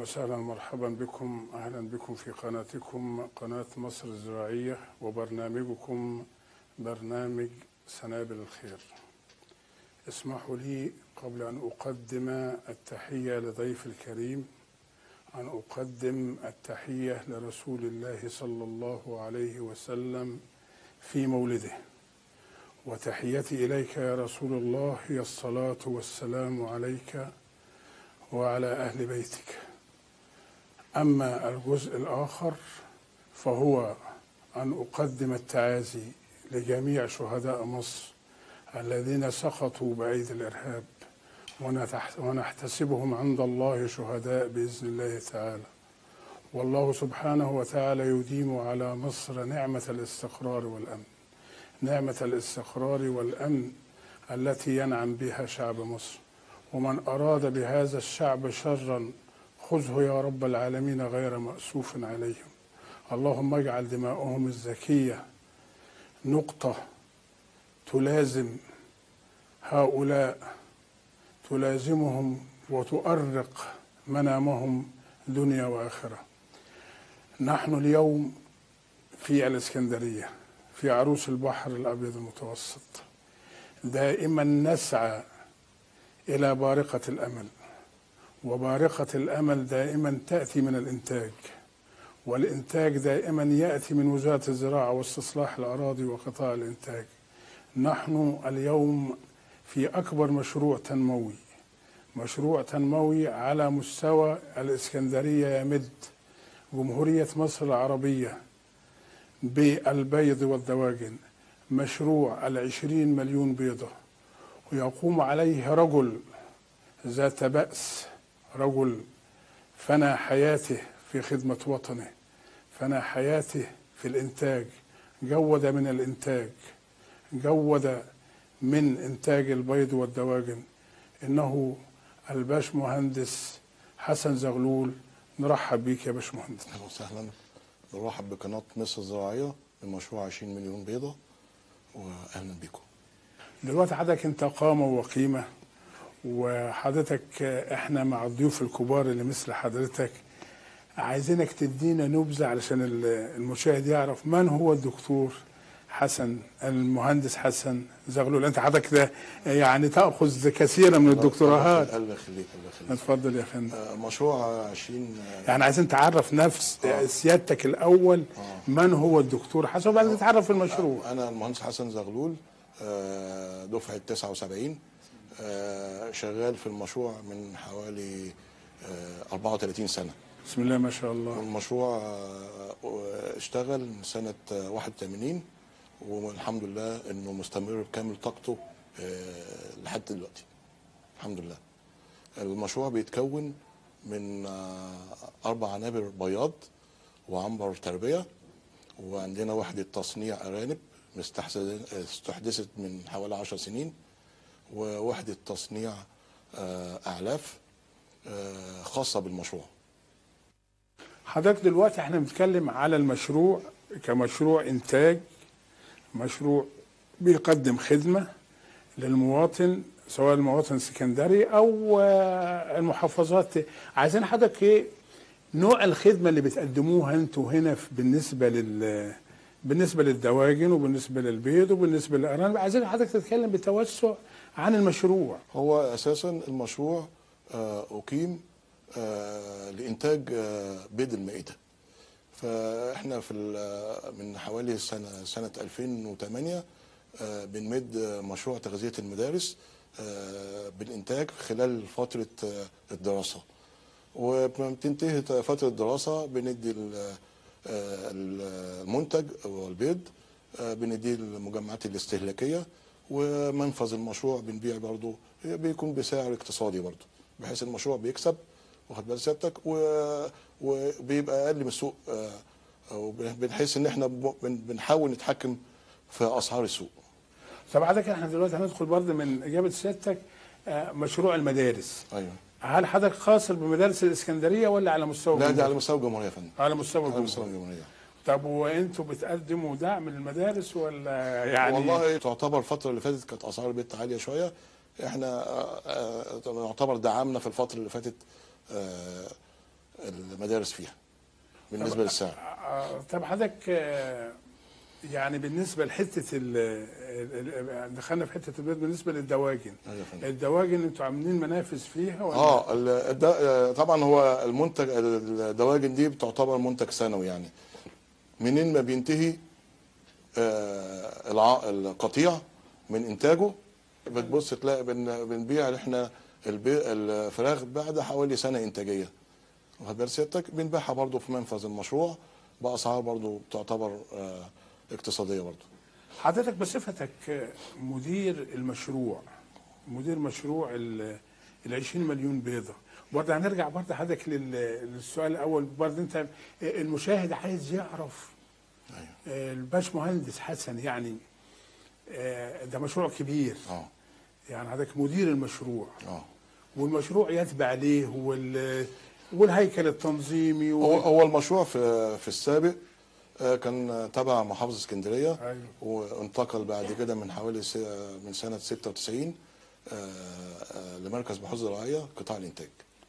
وسهلا مرحبا بكم اهلا بكم في قناتكم قناه مصر الزراعيه وبرنامجكم برنامج سنابل الخير. اسمحوا لي قبل ان اقدم التحيه لضيف الكريم ان اقدم التحيه لرسول الله صلى الله عليه وسلم في مولده. وتحيتي اليك يا رسول الله هي الصلاه والسلام عليك وعلى اهل بيتك. أما الجزء الآخر فهو أن أقدم التعازي لجميع شهداء مصر الذين سقطوا بأيدي الإرهاب ونتح- ونحتسبهم عند الله شهداء بإذن الله تعالى والله سبحانه وتعالى يديم على مصر نعمة الاستقرار والأمن نعمة الاستقرار والأمن التي ينعم بها شعب مصر ومن أراد بهذا الشعب شرا خذه يا رب العالمين غير مأسوف عليهم اللهم اجعل دماؤهم الزكية نقطة تلازم هؤلاء تلازمهم وتؤرق منامهم دنيا وآخرة نحن اليوم في الإسكندرية في عروس البحر الأبيض المتوسط دائما نسعى إلى بارقة الأمل وبارقة الأمل دائما تأتي من الإنتاج والإنتاج دائما يأتي من وزارة الزراعة واستصلاح الأراضي وقطاع الإنتاج نحن اليوم في أكبر مشروع تنموي مشروع تنموي على مستوى الإسكندرية يمد جمهورية مصر العربية بالبيض والدواجن مشروع العشرين مليون بيضة ويقوم عليه رجل ذات بأس رجل فنى حياته في خدمة وطنه فنى حياته في الإنتاج جود من الإنتاج جود من إنتاج البيض والدواجن إنه الباش مهندس حسن زغلول نرحب بيك يا باش مهندس اهلا وسهلا نرحب بقناه مصر الزراعيه بمشروع 20 مليون بيضه واهلا بكم دلوقتي حضرتك انت قامة وقيمة وحضرتك احنا مع الضيوف الكبار اللي مثل حضرتك عايزينك تدينا نبذة علشان ال- المشاهد يعرف من هو الدكتور حسن المهندس حسن زغلول انت حضرتك ده يعني تأخذ كثيرا من الدكتوراهات الله يخليك الله يخليك اتفضل يا فندم آه، مشروع 20 آه، يعني عايزين تعرف نفس آه. سيادتك الاول آه. من هو الدكتور حسن وبعدين تتعرف في المشروع انا المهندس حسن زغلول آه، دفعه 79 آه، شغال في المشروع من حوالي آه، 34 سنه بسم الله ما شاء الله والمشروع آه، اشتغل من سنه آه، 81 والحمد لله انه مستمر بكامل طاقته آه، لحد دلوقتي الحمد لله المشروع بيتكون من آه، اربع عنابر بياض وعنبر تربيه وعندنا وحده تصنيع ارانب مستحدث- استحدثت من حوالي 10 سنين ووحده تصنيع آه، اعلاف آه، خاصه بالمشروع حضرتك دلوقتي احنا بنتكلم على المشروع كمشروع انتاج مشروع بيقدم خدمه للمواطن سواء المواطن السكندري او آه، المحافظات عايزين حضرتك ايه نوع الخدمه اللي بتقدموها انتوا هنا في- بالنسبه لل بالنسبه للدواجن وبالنسبه للبيض وبالنسبه للارانب عايزين حضرتك تتكلم بتوسع عن المشروع هو اساسا المشروع آه، اقيم آه، لانتاج آه، بيض المائده فاحنا في ال- من حوالي سنه سنه 2008 آه، بنمد مشروع تغذيه المدارس آه، بالانتاج خلال فتره آه، الدراسه وبتنتهي فتره الدراسه بندي ال- آه، المنتج والبيض آه، بنديه للمجمعات الاستهلاكيه ومنفذ المشروع بنبيع برضه بيكون بسعر اقتصادي برضه بحيث المشروع بيكسب واخد بال سيادتك و- وبيبقى اقل من السوق آه، وبنحس ان احنا بن- بنحاول نتحكم في اسعار السوق طب حضرتك احنا دلوقتي هندخل برضه من اجابه سيادتك آه، مشروع المدارس ايوه هل حضرتك خاص بمدارس الاسكندريه ولا على مستوى لا ده الجمهورية؟ على مستوى الجمهوريه يا فندم على مستوى على مستوى الجمهورية الجمهوريه طب وانتوا بتقدموا دعم للمدارس ولا يعني والله تعتبر الفتره اللي فاتت كانت اسعار البيت عاليه شويه احنا آه، آه، نعتبر دعمنا في الفتره اللي فاتت آه، المدارس فيها بالنسبه للسعر آه، طب حضرتك آه، يعني بالنسبه لحته ال- ال- ال- دخلنا في حته البيض بالنسبه للدواجن أيوة يا فندم. الدواجن انتوا عاملين منافذ فيها ولا اه ال- الد- آه، طبعا هو المنتج الدواجن دي بتعتبر منتج سنوي يعني منين ما بينتهي آه، الع- القطيع من انتاجه بتبص تلاقي بن- بنبيع احنا البي- الفراخ بعد حوالي سنه انتاجيه واخد بال سيادتك بنبيعها برضه في منفذ المشروع باسعار برضه تعتبر آه، اقتصاديه برضه حضرتك بصفتك مدير المشروع مدير مشروع ال ال 20 مليون بيضة برضه هنرجع برضه حضرتك لل- للسؤال الأول برضه أنت المشاهد عايز يعرف ايوه الباش مهندس حسن يعني آه، ده مشروع كبير اه يعني حضرتك مدير المشروع اه والمشروع يتبع ليه وال والهيكل التنظيمي هو و... هو المشروع في في السابق آه، كان تبع محافظه اسكندريه أيوه. وانتقل بعد كده من حوالي س- من سنه 96 آه، آه، لمركز بحوث زراعيه قطاع الانتاج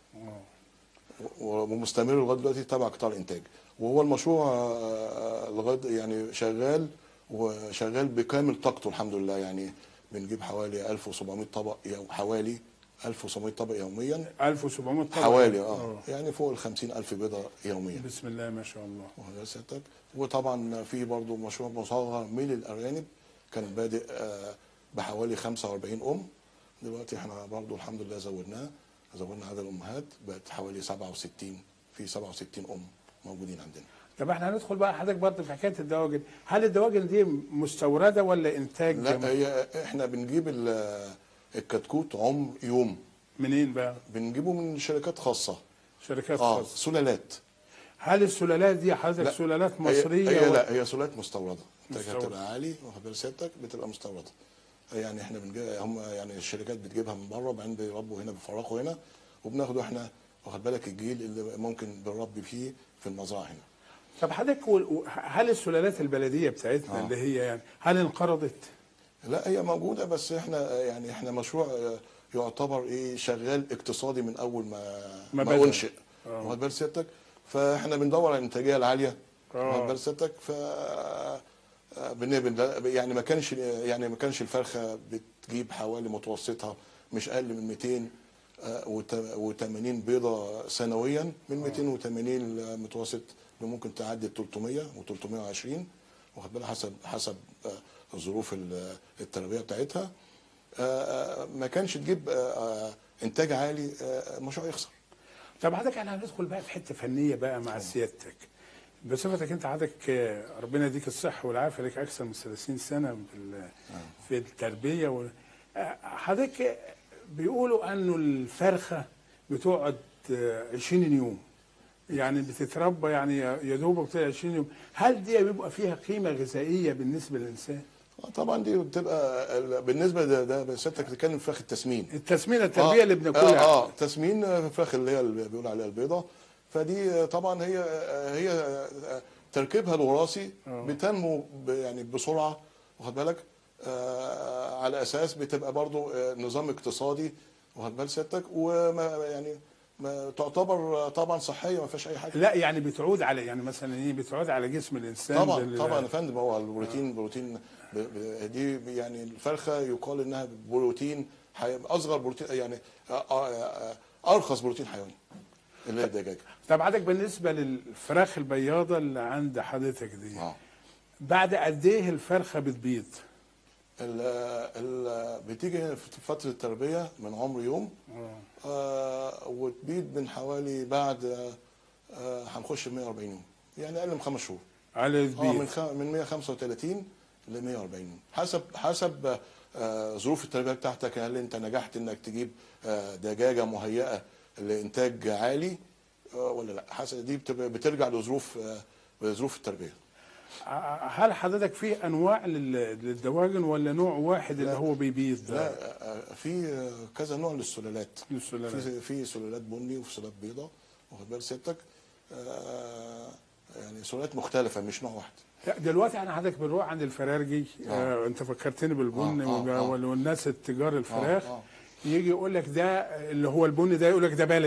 و- ومستمر لغايه دلوقتي تبع قطاع الانتاج وهو المشروع آه، لغايه يعني شغال وشغال بكامل طاقته الحمد لله يعني بنجيب حوالي 1700 طبق يو- حوالي 1700 طبق يوميا 1700 طبق حوالي اه يعني فوق ال 50000 بيضه يوميا بسم الله ما شاء الله وهذا سيادتك وطبعا في برضو مشروع مصغر من الارانب كان بادئ آه، بحوالي 45 ام دلوقتي احنا برضو الحمد لله زودناه زودنا عدد الامهات بقت حوالي 67 في 67 ام موجودين عندنا طب احنا هندخل بقى حضرتك برضه في حكايه الدواجن هل الدواجن دي مستورده ولا انتاج لا هي احنا بنجيب ال- الكتكوت عمر يوم منين بقى بنجيبه من شركات خاصه شركات اه خاصه سلالات هل السلالات دي حضرتك لا. سلالات هي- مصريه هي و- لا هي سلالات مستورده انتاجها مستوردة. بتبقى عالي واخد بال سيادتك بتبقى مستورده يعني احنا بنجيب هم يعني الشركات بتجيبها من بره وبعدين بيربوا هنا بيفرقوا هنا وبناخده احنا واخد بالك الجيل اللي ممكن بنربي فيه في المزرعه هنا طب حضرتك و- و- هل السلالات البلديه بتاعتنا آه. اللي هي يعني هل انقرضت؟ لا هي موجوده بس احنا يعني احنا مشروع آه، يعتبر ايه شغال اقتصادي من اول ما ما ما, بدأ. انشئ آه. واخد بال سيادتك فاحنا بندور على الانتاجيه العاليه آه. واخد بال سيادتك ف آه، بن- بن- يعني ما كانش يعني ما كانش الفرخه بتجيب حوالي متوسطها مش اقل من 200 و80 بيضه سنويا من 280 متوسط ممكن تعدي 300 و320 واخد بالك حسب حسب آه، ظروف ال- التربيه بتاعتها آه، آه، ما كانش تجيب آه، آه، انتاج عالي آه، المشروع يخسر طب حضرتك احنا هندخل بقى في حته فنيه بقى مع سيادتك بصفتك انت حضرتك آه، ربنا يديك الصحه والعافيه لك اكثر من 30 سنه في ال- في التربيه و... آه، حضرتك آه، بيقولوا انه الفرخه بتقعد آه، 20 يوم يعني بتتربى يعني يا دوبك بتقعد 20 يوم هل دي بيبقى فيها قيمه غذائيه بالنسبه للانسان؟ آه، طبعا دي بتبقى ال- بالنسبه ده, ده سيادتك بتتكلم في فراخ التسمين التسمين التربيه اللي بناكلها اه, آه تسمين آه، الفراخ اللي هي اللي بيقول عليها البيضه فدي آه، طبعا هي آه، هي آه، تركيبها الوراثي آه. بتنمو ب- يعني بسرعه واخد بالك آه على اساس بتبقى برضو آه، نظام اقتصادي واخد بال سيادتك وما يعني ما تعتبر آه، طبعا صحيه ما فيهاش اي حاجه لا يعني بتعود على يعني مثلا ايه بتعود على جسم الانسان طبعا بال- طبعا يا فندم هو البروتين بروتين ب- ب- دي يعني الفرخه يقال انها بروتين حي... اصغر بروتين يعني آ- آ- آ- ارخص بروتين حيواني اللي هي الدجاجه طب عندك بالنسبه للفراخ البياضه اللي عند حضرتك دي اه بعد قد ايه الفرخه بتبيض؟ ال ال بتيجي في فتره التربيه من عمر يوم آه وتبيض من حوالي بعد آه هنخش 140 يوم يعني اقل من خمس شهور على اه من البيض خ... من 135 ل 140 حسب حسب آه، ظروف التربيه بتاعتك هل انت نجحت انك تجيب آه، دجاجه مهيئه لانتاج عالي آه، ولا لا حسب دي بتبقى- بترجع لظروف آه، لظروف التربيه ع- هل حضرتك في انواع لل- للدواجن ولا نوع واحد اللي لا. هو بيبيض لا ده؟ آه، في آه، كذا نوع للسلالات للسلالات. في في سلالات بني وفي سلالات بيضاء واخد بال سيادتك آه، يعني سلالات مختلفه مش نوع واحد لا دلوقتي انا حضرتك بنروح عند الفرارجي آه. آه. انت فكرتني بالبن آه، آه، وال- آه. وال- والناس التجار الفراخ آه. يجي يقول لك ده اللي هو البن ده يقول لك ده بلدي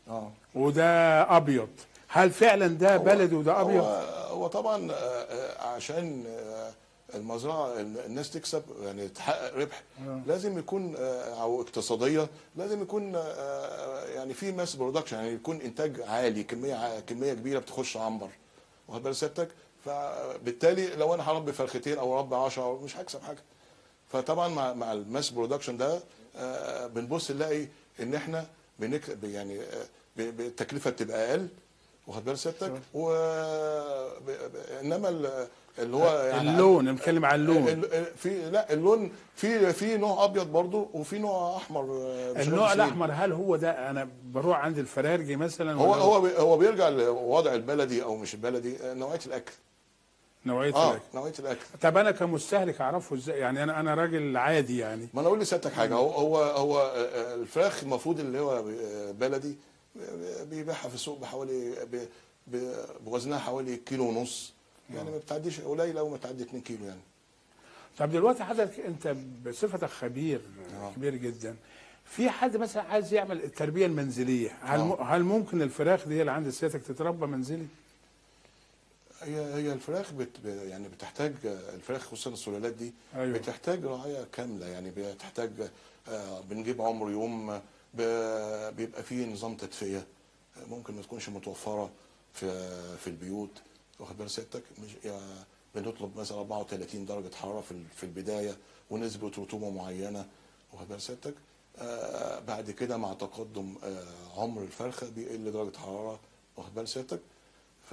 اه وده ابيض هل فعلا ده هو- بلدي وده ابيض هو, هو طبعا آه، آه، عشان آه، المزرعه الناس تكسب يعني تحقق ربح لازم يكون آه، او اقتصاديه لازم يكون آه، يعني في ماس برودكشن يعني يكون انتاج عالي كميه ع- كميه كبيره بتخش عنبر واخد بال سيادتك فبالتالي لو انا هربي فرختين او اربي 10 مش هكسب حاجه فطبعا مع مع الماس برودكشن ده آه، بنبص نلاقي ان احنا بنك يعني آه، ب- ب- التكلفه بتبقى اقل واخد بال سيادتك و ب- ب- انما ال- اللي هو يعني اللون نتكلم عن اللون ال- ال- في لا اللون في في نوع ابيض برضو وفي نوع احمر آه، بشكل النوع سليم. الاحمر هل هو ده انا بروح عند الفرارجي مثلا هو ولا هو بي- هو بيرجع لوضع البلدي او مش البلدي آه، نوعيه الاكل نوعيه اه الاكل نوعيه الاكل طب انا كمستهلك اعرفه ازاي يعني انا انا راجل عادي يعني ما انا اقول لسيادتك حاجه هو هو هو آه، الفراخ المفروض اللي هو آه، بلدي آه، بيبيعها في السوق بحوالي ب- ب- بوزنها حوالي كيلو ونص يعني ما بتعديش قليل او ما تعدي 2 كيلو يعني طب دلوقتي حضرتك انت بصفتك خبير آه. كبير جدا في حد مثلا عايز يعمل التربيه المنزليه هل آه. م... هل ممكن الفراخ دي اللي عند سيادتك تتربى منزلي؟ هي هي الفراخ بت ب- يعني بتحتاج الفراخ خصوصا السلالات دي أيوة. بتحتاج رعايه كامله يعني بتحتاج آه، بنجيب عمر يوم ب- بيبقى فيه نظام تدفئه آه، ممكن ما تكونش متوفره في في البيوت واخد بال سيادتك مش يعني بنطلب مثلا 34 درجه حراره في ال- في البدايه ونسبه رطوبه معينه واخد بال سيادتك آه، بعد كده مع تقدم آه، عمر الفرخه بيقل درجه حراره واخد بال سيادتك ف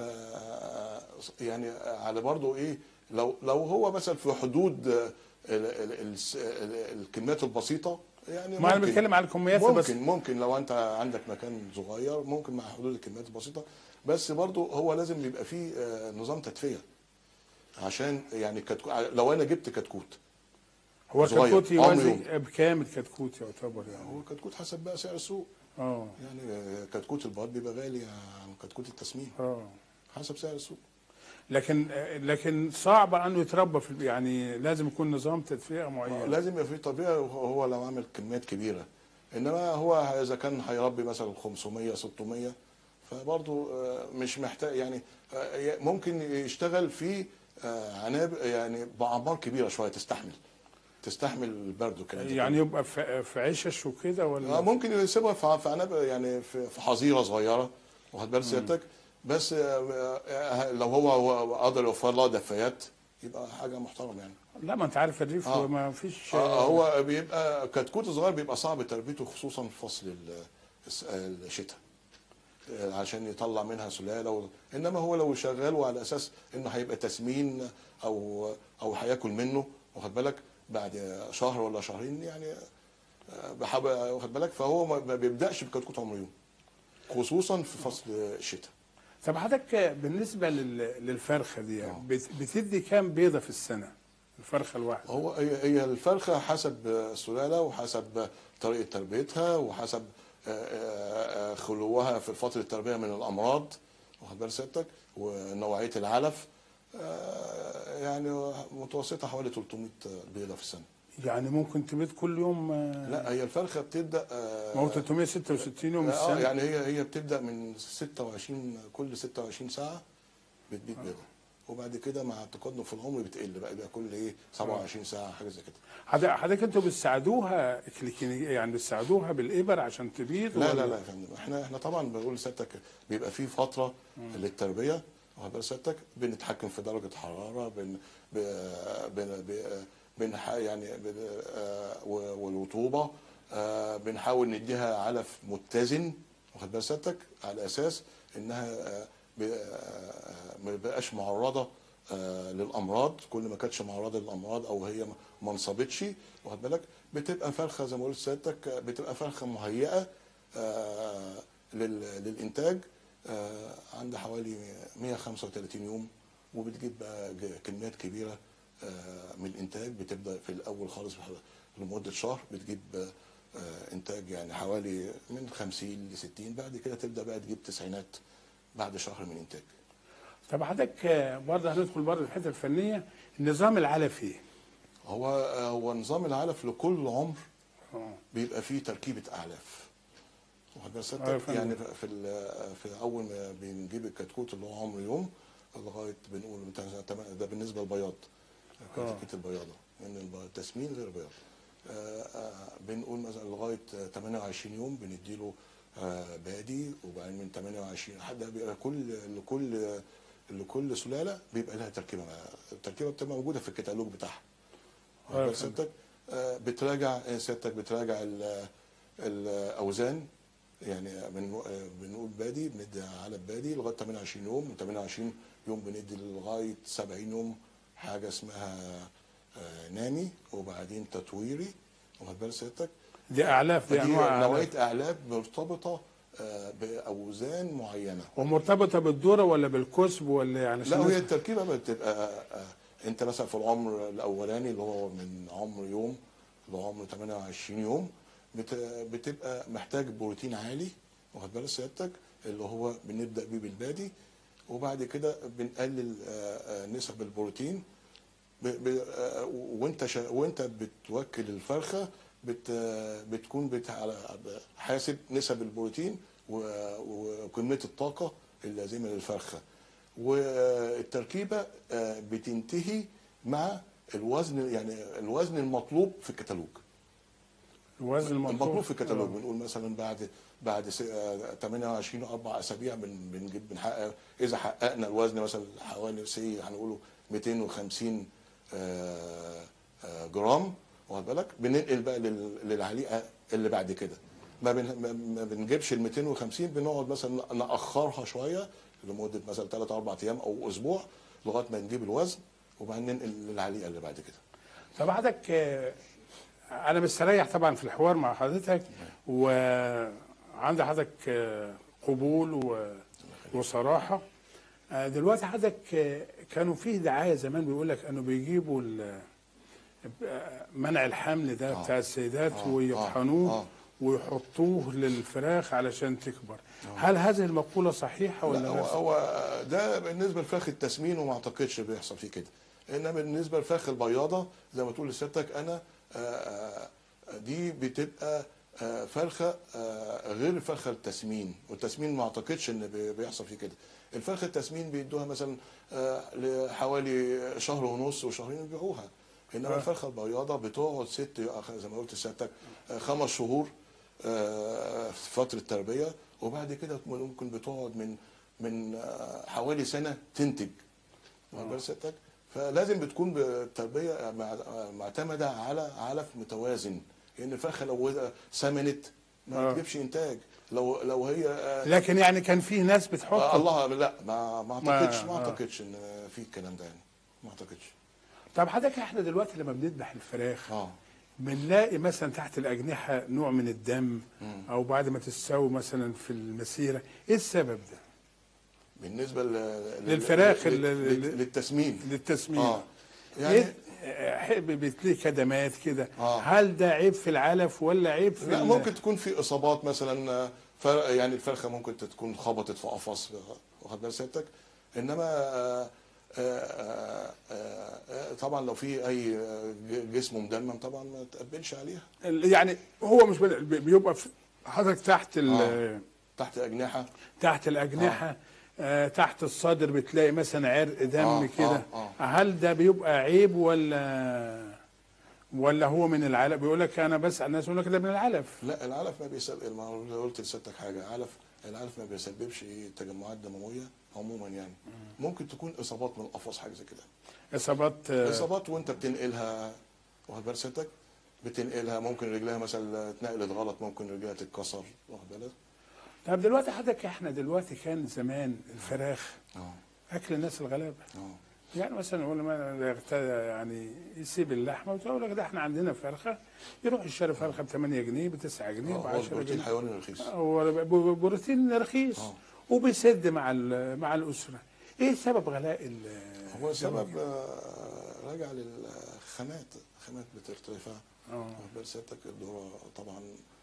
يعني على برضه ايه لو لو هو مثلا في حدود ال- ال- ال- ال- الكميات البسيطه يعني ما انا ممكن- بتكلم على الكميات ممكن بس ممكن لو انت عندك مكان صغير ممكن مع حدود الكميات البسيطه بس برضه هو لازم يبقى فيه آه، نظام تدفئه عشان يعني كتكو... لو انا جبت كتكوت هو صغير. الكتكوت عمره يوازي يوم. بكام الكتكوت يعتبر يعني؟ هو كتكوت حسب بقى سعر السوق اه يعني آه، كتكوت البيض بيبقى غالي عن كتكوت التسمين اه حسب سعر السوق لكن لكن صعب انه يتربى في الب- يعني لازم يكون نظام تدفئه آه، معين لازم يبقى في طبيعي هو هو لو عمل كميات كبيره انما هو اذا كان هيربي مثلا 500 600 فبرضه آه، مش محتاج يعني آه، ممكن يشتغل في آه، عناب يعني باعمار كبيره شويه تستحمل تستحمل البرد والكلام ده يعني يبقى في في عشش وكده آه، ولا ممكن يسيبها في في عناب يعني في في حظيره صغيره واخد بال سيادتك بس آه، آه، لو هو هو قادر يوفر لها دفايات يبقى حاجه محترمه يعني لا ما انت عارف الريف آه. ما فيش آه، هو بيبقى كتكوت صغير بيبقى صعب تربيته خصوصا في فصل ال- الس- الشتاء آه، عشان يطلع منها سلاله و... انما هو لو شغال على اساس انه هيبقى تسمين او او هياكل منه واخد بالك بعد شهر ولا شهرين يعني آه، بحب واخد بالك فهو ما ما بيبداش بكتكوت عمر يوم خصوصا في فصل الشتاء طب حضرتك بالنسبه لل- للفرخه دي آه. بت- بتدي كام بيضه في السنه الفرخه الواحده هو هي هي الفرخه حسب السلاله وحسب طريقه تربيتها وحسب آه، آه، آه، خلوها في فتره التربيه من الامراض واخد بال سيادتك ونوعيه العلف آه، يعني متوسطه حوالي 300 بيضه في السنه يعني ممكن تبيض كل يوم آه، لا هي الفرخه بتبدا آه، ما هو 366 يوم اه السنه يعني هي هي بتبدا من 26 كل 26 ساعه بتبيض بيضه وبعد كده مع التقدم في العمر بتقل بقى يبقى كل ايه 27 ساعه حاجه زي كده حضرتك حضرتك انتوا بتساعدوها كلينيكيا يعني بتساعدوها بالابر عشان تبيض لا ولا- لا لا يا فندم احنا احنا طبعا بقول لسيادتك بيبقى في فتره للتربيه واخد بال سيادتك بنتحكم في درجه الحراره بن ب بن ب- بن يعني بن آه، و- والرطوبه آه، بنحاول نديها علف متزن واخد بال سيادتك على اساس انها آه، ب- آه، ما بقاش معرضه آه، للامراض كل ما كانتش معرضه للامراض او هي ما- ما انصابتش واخد بالك بتبقى فرخه زي ما قلت سيادتك آه، بتبقى فرخه مهيئه آه، لل- للانتاج آه، عندها حوالي 135 يوم وبتجيب بقى ج- كميات كبيره آه، من الانتاج بتبدا في الاول خالص بح- لمده شهر بتجيب آه، انتاج يعني حوالي من 50 ل 60 بعد كده تبدا بقى تجيب تسعينات بعد شهر من انتاج طب حضرتك آه، برضه هندخل برضه في الحته الفنيه النظام العلفي هو هو نظام العلف لكل عمر اه بيبقى فيه تركيبه اعلاف واخد بال أيوة سيادتك فندم. يعني في ال- في اول ما بنجيب الكتكوت اللي هو عمره يوم لغايه بنقول بتاع تم- ده بالنسبه للبياض كتكوت البياضه لان الب- التسمين غير بياض آه، آه، بنقول مثلا لغايه 28 يوم بنديله آه، بادي وبعدين من 28 لحد بيبقى كل لكل لكل سلاله بيبقى لها تركيبه التركيبه بتبقى موجوده في الكتالوج بتاعها أيوة واخد بال سيادتك آه، بتراجع آه، سيادتك بتراجع ال- الاوزان يعني بن- آه، بنقول بادي بندي على بادي لغايه 28 يوم من 28 يوم بندي لغايه 70 يوم حاجه اسمها آه، نامي وبعدين تطويري واخد بال سيادتك دي اعلاف دي فدي انواع أعلاف. نوعيه اعلاف مرتبطه آه، باوزان معينه ومرتبطه بالذره ولا بالكسب ولا يعني لا وهي التركيبه بتبقى آه، انت مثلا في العمر الاولاني اللي هو من عمر يوم لعمر 28 يوم بت- بتبقى محتاج بروتين عالي واخد بالك سيادتك اللي هو بنبدا بيه بالبادي وبعد كده بنقلل آه، آه، نسب البروتين ب- ب- آه، وانت شا وانت بتوكل الفرخه بت بتكون بت على حاسب نسب البروتين و- وكميه الطاقه اللازمه للفرخه والتركيبه آه، بتنتهي مع الوزن يعني الوزن المطلوب في الكتالوج الوزن المطلوب المطلوب في الكتالوج بنقول مثلا بعد بعد س- آه، 28 اربع اسابيع بن- بنجيب بنحقق اذا حققنا الوزن مثلا حوالي سي هنقوله 250 آه، آه، جرام واخد بالك بننقل بقى لل- للعليقه اللي بعد كده ما, بن ما- ما بنجيبش ال 250 بنقعد مثلا ناخرها شويه لمده مثلا 3 4 ايام او اسبوع لغايه ما نجيب الوزن وبعدين ننقل للعليقه اللي بعد كده طب حضرتك آه، انا مستريح طبعا في الحوار مع حضرتك وعند حضرتك آه، قبول و- وصراحه آه، دلوقتي حضرتك آه، كانوا فيه دعايه زمان بيقول لك انه بيجيبوا ال- آه، منع الحمل ده آه. بتاع السيدات آه. ويطحنوه آه. ويحطوه للفراخ علشان تكبر هل هذه المقوله صحيحه ولا لا هو, لا؟ هو ده بالنسبه لفراخ التسمين وما اعتقدش بيحصل فيه كده انما بالنسبه لفراخ البياضه زي ما تقول لسيادتك انا آه، آه، دي بتبقى آه، فرخه آه، غير الفرخه التسمين والتسمين ما اعتقدش ان بي- بيحصل فيه كده الفرخه التسمين بيدوها مثلا آه، لحوالي شهر ونص وشهرين يبيعوها انما آه. الفرخه البياضه بتقعد ست زي ما قلت لسيادتك آه، خمس شهور آه، في فتره تربيه وبعد كده ممكن بتقعد من من آه، حوالي سنه تنتج واخد بال سيادتك فلازم بتكون بالتربيه مع- معتمده على علف متوازن لان الفرخه لو سمنت ما آه. بتجيبش انتاج لو لو هي آه، لكن يعني كان فيه ناس بتحط آه الله لا ما ما ما- اعتقدش ما آه. اعتقدش ان في الكلام ده يعني ما اعتقدش طب حضرتك احنا دلوقتي لما بنذبح الفراخ اه بنلاقي مثلا تحت الأجنحة نوع من الدم أو بعد ما تستوي مثلا في المسيرة إيه السبب ده بالنسبه ل- لل- للفراخ لل- ال- لل- للتسمين للتسمين اه يعني يعني إيه حب- بتلاقي كدمات كده آه. هل ده عيب في العلف ولا عيب في لا ال- ممكن تكون في اصابات مثلا آه، فر- يعني الفرخه ممكن تكون خبطت في قفص واخد بال سيادتك انما آه، آه، آه، آه، طبعا لو في اي آه، ج- جسم مدمم طبعا ما تقبلش عليها ال- يعني هو مش بن- بي- بيبقى في- حضرتك تحت ال- آه. تحت اجنحه تحت الأجنحة آه. تحت الصدر بتلاقي مثلا عرق دم آه، كده آه، هل ده بيبقى عيب ولا ولا هو من العلف بيقول لك انا بسال الناس يقول لك ده من العلف لا العلف ما بيسبب ما هو قلت لسيادتك حاجه علف العلف ما بيسببش تجمعات دمويه عموما يعني ممكن تكون اصابات من القفص حاجه زي كده اصابات آه، اصابات وانت بتنقلها واخد بال سيادتك بتنقلها ممكن رجلها مثلا اتنقلت غلط ممكن رجلها تتكسر واخد بالك طب دلوقتي حضرتك احنا دلوقتي كان زمان الفراخ اه اكل الناس الغلابه اه يعني مثلا يقول ما يغت- يعني يسيب اللحمه وتقول لك ده احنا عندنا فرخه يروح يشتري فرخه ب 8 جنيه ب 9 جنيه ب هو 10 البروتين جنيه الحيواني رخيص هو ب- بروتين رخيص آه. وبيسد مع ال- مع الاسره ايه سبب غلاء ال- هو السبب آه، راجع للخامات خامات بترتفع اه واخد بال سيادتك الذره طبعا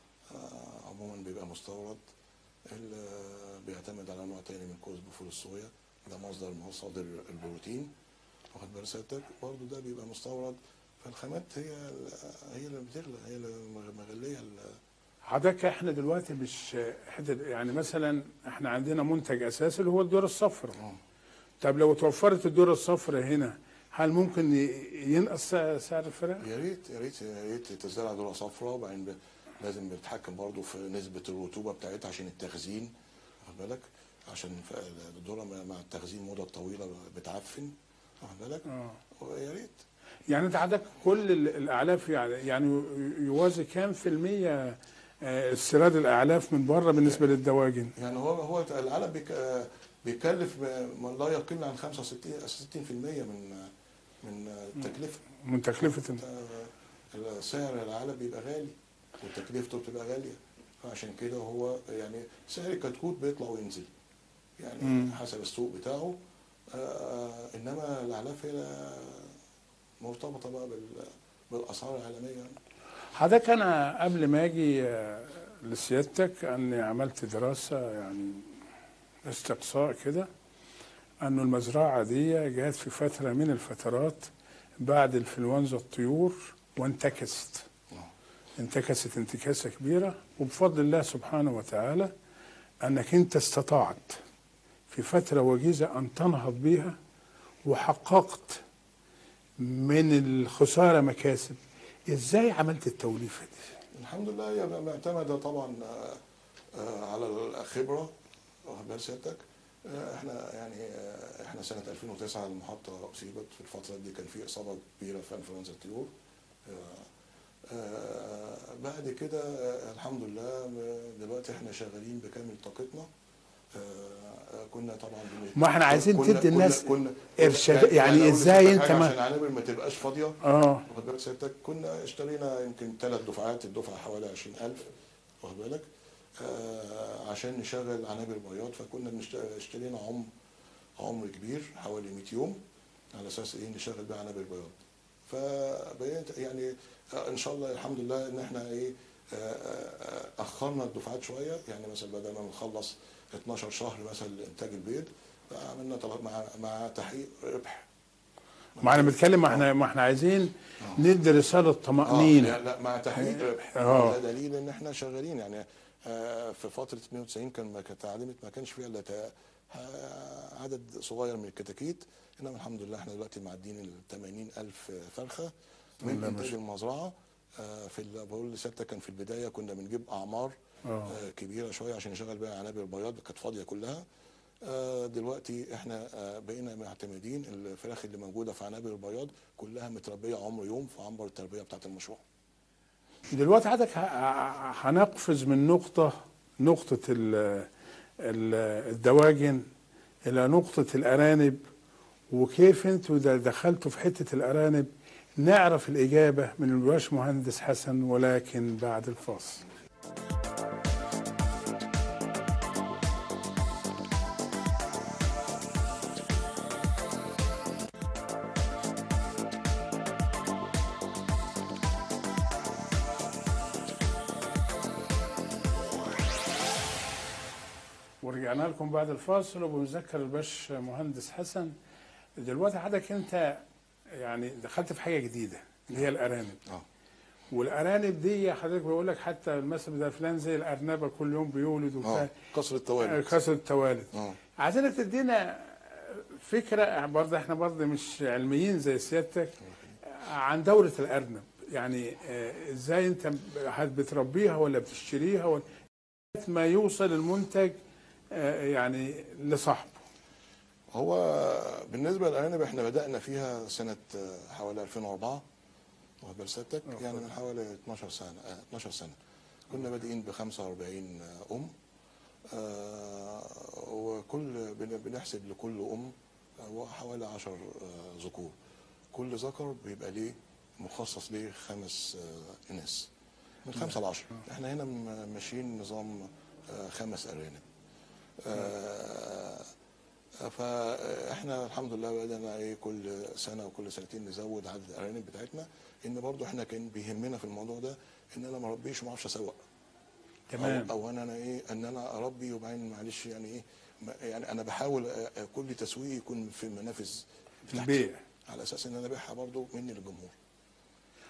آه، عموما بيبقى مستورد اللي بيعتمد على نوع تاني من كوز بفول الصويا ده مصدر من مصادر البروتين واخد بال سيادتك برضه ده بيبقى مستورد فالخامات هي ال- هي اللي بتغلى هي اللي مغليه ال- حضرتك احنا دلوقتي مش حتة يعني مثلا احنا عندنا منتج اساسي اللي هو الذره الصفراء آه. طب لو توفرت الذره الصفراء هنا هل ممكن ي- ينقص سع- سعر الفراخ؟ يا ريت يا ريت يا ريت تزرع ذره صفراء وبعدين ب- لازم بنتحكم برضو في نسبه الرطوبه بتاعتها عشان التخزين واخد بالك عشان ف- الذره مع- مع التخزين مده طويله بتعفن واخد بالك اه ويا ريت يعني انت عندك كل ال- الاعلاف يعني يعني يوازي كام في المية آه، استيراد الاعلاف من بره بالنسبه للدواجن؟ يعني هو هو العالم بيك آه، بيكلف ما لا يقل عن 65 60% من من التكلفه من تكلفه آه، سعر العلب بيبقى غالي وتكلفته بتبقى غاليه فعشان كده هو يعني سعر الكتكوت بيطلع وينزل يعني مم. حسب السوق بتاعه آه، انما الاعلاف هي مرتبطه بقى بال- بالاسعار العالميه يعني. حضرتك انا قبل ما اجي آه، لسيادتك اني عملت دراسه يعني استقصاء كده انه المزرعه دي جات في فتره من الفترات بعد انفلونزا الطيور وانتكست انتكست انتكاسه كبيره وبفضل الله سبحانه وتعالى انك انت استطعت في فتره وجيزه ان تنهض بها وحققت من الخساره مكاسب ازاي عملت التوليفه دي الحمد لله هي معتمده طبعا آه، آه، على الخبره واخد بال سيادتك آه، احنا يعني آه، احنا سنه 2009 المحطه اصيبت في الفتره دي كان في اصابه كبيره في انفلونزا الطيور آه، آه، بعد كده آه، الحمد لله آه، دلوقتي احنا شغالين بكامل طاقتنا آه، آه، كنا طبعا بن- ما احنا عايزين كنا- تدي كنا- الناس كنا إرشاد- يعني أقول إزاي لسيادتك أنت حاجة ما- عشان العنابر ما تبقاش فاضيه اه واخد بالك سيادتك كنا اشترينا يمكن ثلاث دفعات الدفعه حوالي 20000 واخد بالك آه عشان نشغل عنابر بياض فكنا بنشت- اشترينا عمر عمر كبير حوالي 100 يوم على اساس ايه نشغل بيه عنابر بياض فبقيت يعني آه ان شاء الله الحمد لله ان احنا ايه آه، آه، اخرنا الدفعات شويه يعني مثلا بدل ما نخلص 12 شهر مثلا لانتاج البيض عملنا طلب مع مع تحقيق ربح ما احنا بنتكلم ما احنا ما احنا عايزين ندي رساله اه طمانينه لا, لا مع تحقيق ربح آه. ده دليل ان احنا شغالين يعني آه في فتره 92 كان ما كانت اتعلمت ما كانش فيها الا تا- آه، عدد صغير من الكتاكيت انما الحمد لله احنا دلوقتي معديين ال 80 الف فرخه من الله ما انتاج شاء المزرعه آه في ال- بقول لسته كان في البدايه كنا بنجيب اعمار اه آه كبيره شويه عشان نشغل بيها عنابر بياض كانت فاضيه كلها آه دلوقتي احنا آه بقينا معتمدين الفراخ اللي موجوده في عنابر البياض كلها متربيه عمر يوم في عنبر التربيه بتاعت المشروع دلوقتي حضرتك ه- ه- هنقفز من نقطه نقطه ال- ال- الدواجن الى نقطه الارانب وكيف انتوا د- دخلتوا في حته الارانب نعرف الاجابه من الباش مهندس حسن ولكن بعد الفاصل ورجعنا لكم بعد الفاصل وبنذكر الباش مهندس حسن دلوقتي حضرتك انت يعني دخلت في حاجه جديده اللي هي الارانب اه والارانب دي حضرتك بيقول لك حتى المثل ده فلان زي الارنبه كل يوم بيولد وبتاع اه كسر التوالد كسر التوالد اه عايزينك تدينا فكره برضه احنا برضه مش علميين زي سيادتك عن دوره الارنب يعني آه، ازاي انت هل بتربيها ولا بتشتريها ولا ما يوصل المنتج آه، يعني لصاحبه هو بالنسبه للارانب احنا بدانا فيها سنه آه، حوالي 2004 واخد بال سيادتك آه، يعني من حوالي 12 سنه آه، 12 سنه كنا بادئين ب 45 ام آه، وكل بن- بنحسب لكل ام آه، حوالي 10 آه، ذكور كل ذكر بيبقى ليه مخصص ليه خمس آه، اناث من خمسه ل 10 احنا هنا م- ماشيين نظام آه، خمس ارانب آه، فاحنا الحمد لله بدأنا ايه كل سنه وكل سنتين نزود عدد الارانب بتاعتنا ان برضو احنا كان بيهمنا في الموضوع ده ان انا ما اربيش وما اعرفش اسوق تمام او, أو انا انا ايه ان انا اربي وبعدين معلش يعني ايه ما- يعني انا بحاول أ- أ- كل تسويقي يكون في المنافذ في بتاعتي البيع على اساس ان انا ابيعها برضو مني للجمهور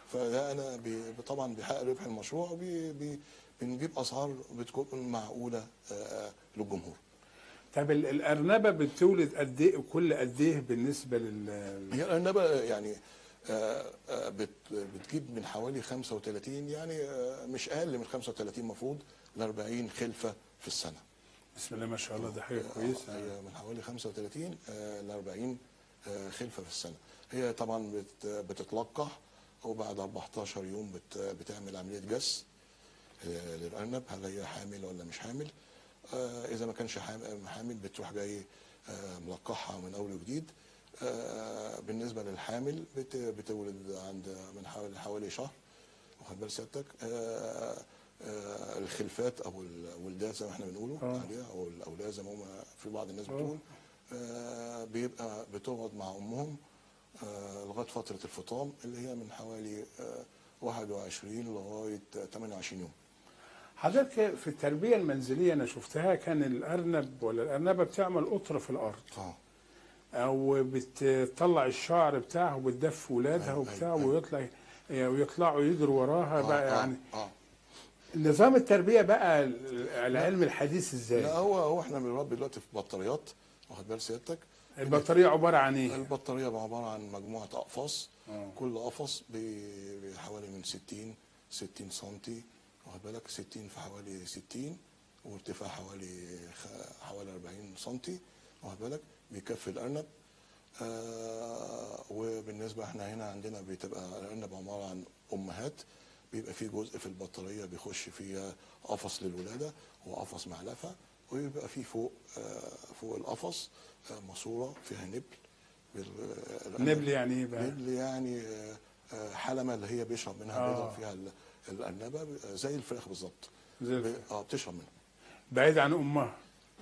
فده انا بي طبعا بيحقق ربح المشروع وبي بي بنجيب اسعار بتكون معقوله آه، للجمهور طب ال- الارنبه بتولد قد ايه كل قد ايه بالنسبه لل هي الارنبه يعني آه، آه، بت- بتجيب من حوالي 35 يعني آه، مش اقل من 35 المفروض ل 40 خلفه في السنه بسم الله ما شاء الله ده حاجه آه، كويسه هي من حوالي 35 ل 40 آه، خلفه في السنه هي طبعا بت- بتتلقح وبعد 14 يوم بت- بتعمل عمليه جس آه، للارنب هل هي حامل ولا مش حامل آه، اذا ما كانش حام- حامل بتروح جاي آه، ملقحها من اول وجديد آه، بالنسبه للحامل بت- بتولد عند من حوالي حوالي شهر واخد بال سيادتك آه، آه، الخلفات او الولدات زي ما احنا بنقوله آه. عليها او الاولاد زي ما هم في بعض الناس بتقول آه، بيبقى بتقعد مع امهم آه، لغايه فتره الفطام اللي هي من حوالي آه، 21 لغايه 28 يوم حضرتك في التربيه المنزليه انا شفتها كان الارنب ولا الارنبه بتعمل قطر في الارض اه او بتطلع الشعر بتاعها وبتدف ولادها أيوة، وبتاع أيوة. ويطلع ويطلعوا يجروا وراها بقى آه، يعني اه, آه. نظام التربيه بقى العلم الحديث ازاي لا هو هو احنا بنربي دلوقتي في بطاريات واخد بال سيادتك البطاريه عباره عن ايه البطاريه عباره عن مجموعه اقفاص آه. كل قفص ب- بحوالي من 60 60 سم واخد بالك 60 في حوالي 60 وارتفاع حوالي خ- حوالي 40 سم واخد بالك بيكفي الارنب آه وبالنسبه احنا هنا عندنا بتبقى الارنب عباره عن امهات بيبقى فيه جزء في البطاريه بيخش فيها قفص للولاده وقفص معلفه ويبقى فيه فوق آه فوق القفص آه ماسوره فيها نبل بال- الأرنب- نبل يعني ايه بقى نبل يعني آه، آه، حلمه اللي هي بيشرب منها آه. بيضرب فيها ال- الارنبه آه، زي الفراخ بالظبط زي ب- الفراخ. اه بتشرب منها بعيد عن امها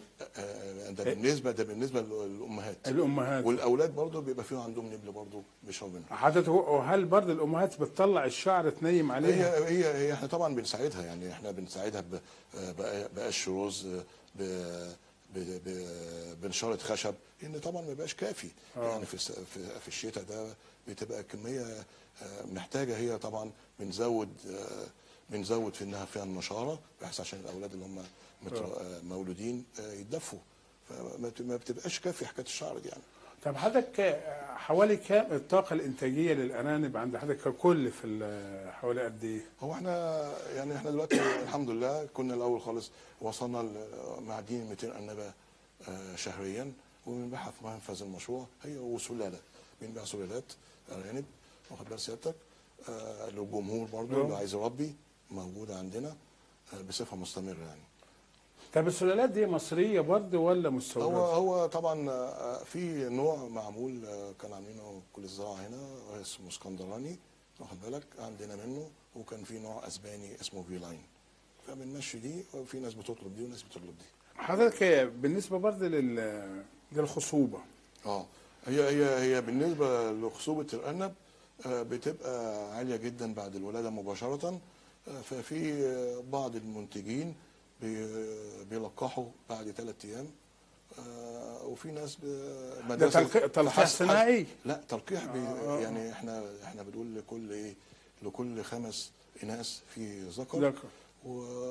آه، ده بالنسبه ده بالنسبه للامهات الامهات والاولاد برضو بيبقى فيهم عندهم نبل برضو بيشربوا منها حضرتك وهل برضه الامهات بتطلع الشعر تنيم هي عليها هي هي احنا طبعا بنساعدها يعني احنا بنساعدها ب- آه، بق- بقش رز آه، ب- ب- ب- بنشاره خشب لان طبعا ما بيبقاش كافي آه. يعني في الس- في في الشتاء ده بتبقى كميه آه، محتاجه هي طبعا بنزود آه، بنزود في انها فيها النشاره بحيث عشان الاولاد اللي هم متر- آه، مولودين آه، يتدفوا فما بت- ما بتبقاش كافي حكايه الشعر دي يعني طب حضرتك حوالي كام الطاقه الانتاجيه للارانب عند حضرتك ككل في ال- حوالي قد ايه؟ هو احنا يعني احنا دلوقتي الحمد لله كنا الاول خالص وصلنا لمعدين 200 ارنبه آه، شهريا وبنبيعها في منفذ المشروع هي وسلاله بنبيع سلالات ارانب واخد بال سيادتك آه، للجمهور برضه آه. اللي عايز يربي موجوده عندنا آه، بصفه مستمره يعني طب السلالات دي مصريه برضه ولا هو مستورده؟ هو طبعا آه، في نوع معمول آه، كان عاملينه كل الزراعه هنا اسمه اسكندراني واخد بالك عندنا منه وكان في نوع اسباني اسمه في لاين فبنمشي دي وفي ناس بتطلب دي وناس بتطلب دي حضرتك بالنسبه برضه لل للخصوبه اه هي هي هي بالنسبه لخصوبه الارنب آه، بتبقى عاليه جدا بعد الولاده مباشره آه، ففي آه، بعض المنتجين بي- بيلقحوا بعد ثلاث ايام آه، وفي ناس ب- ده مدرسة- تلقيح تلقيح فحس- حس- صناعي لا تلقيح بي آه. يعني احنا احنا بنقول لكل ايه لكل خمس اناث في ذكر ذكر و-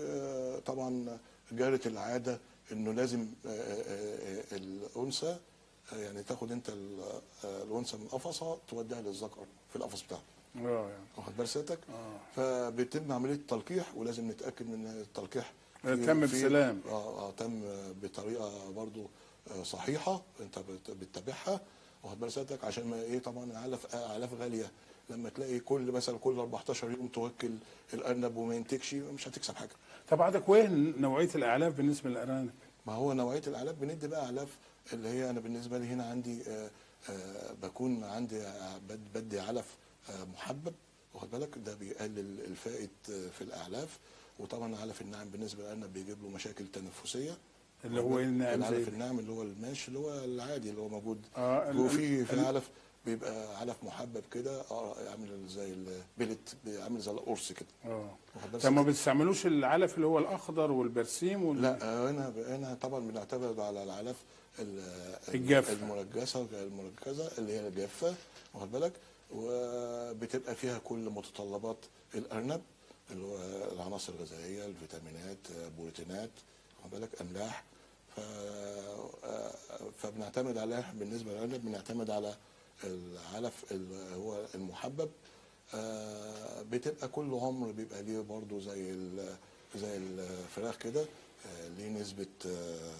وطبعا جارت العاده انه لازم آه، آه، آه، الانثى آه، يعني تاخد انت ال- آه، الانثى من قفصها توديها للذكر في القفص بتاعها اه يعني واخد بال سيادتك اه فبيتم عمليه تلقيح ولازم نتاكد من التلقيح في- تم في- بسلام. اه اه تم بطريقه برضو آه، صحيحه انت بت- بتتابعها واخد بال سيادتك عشان ما ايه طبعا اعلاف اعلاف غاليه لما تلاقي كل مثلا كل 14 يوم توكل الارنب وما ينتجش مش هتكسب حاجه طب حضرتك وايه نوعيه الاعلاف بالنسبه للارانب؟ ما هو نوعيه الاعلاف بندي بقى اعلاف اللي هي انا بالنسبه لي هنا عندي آه، آه، بكون عندي آه، بد- بدي علف آه، محبب واخد بالك ده بيقلل الفائت آه، في الاعلاف وطبعا علف النعم بالنسبه للارنب بيجيب له مشاكل تنفسيه اللي هو ايه النعم زي العلف ده؟ النعم اللي هو الماش اللي هو العادي اللي هو موجود اه ال- وفي في ال- علف بيبقى علف محبب كده آه، عامل زي البلت عامل زي القرص كده اه واخد بالك؟ طب ما بتستعملوش العلف اللي هو الاخضر والبرسيم وال... لا آه، هنا هنا طبعا بنعتمد على العلف ال- الجافة. المرجسه المركزه اللي هي الجافه واخد بالك وبتبقى فيها كل متطلبات الارنب اللي هو العناصر الغذائيه الفيتامينات آه، بروتينات واخد بالك املاح ف... آه، فبنعتمد عليها بالنسبه للارنب بنعتمد على العلف اللي هو المحبب آه، بتبقى كل عمر بيبقى ليه برضو زي ال- زي الفراخ كده آه، ليه نسبه آه،